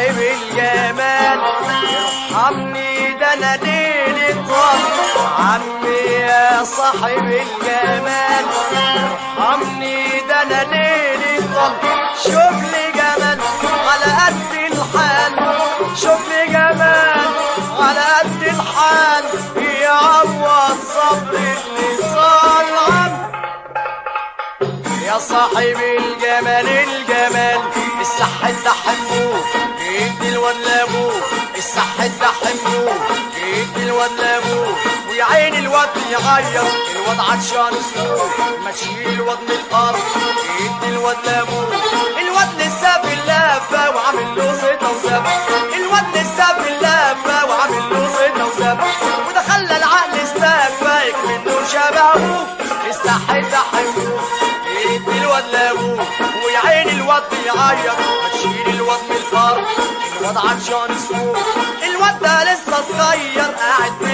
صاحب الجمال ارحمني ده انا ليلي طال عمي يا صاحب الجمال ارحمني ده انا ليلي طال شوف لي جمال على قد الحال شوف لي جمال على قد الحال يعوض صبر اللي صار عنه يا صاحب الجمال الجمال الصح ده حموه يدي الواد لابوه الصح ده حموه يدي الواد لابوه ويا عين الواد يغير الواد عطشان سوق ما تشيل الواد من الارض يدي الواد لابوه الواد لسه في اللافه وعامل له صيته وزبه الواد لسه في اللافه وعامل له صيته وزبه وده خلى العقل استفايك منه شبهه الصح ده حموه يدي الواد لابوه ويا عين الواد بيعيط هتشيل الواد من الارض الواد عطشان سوق الواد ده لسه صغير قاعد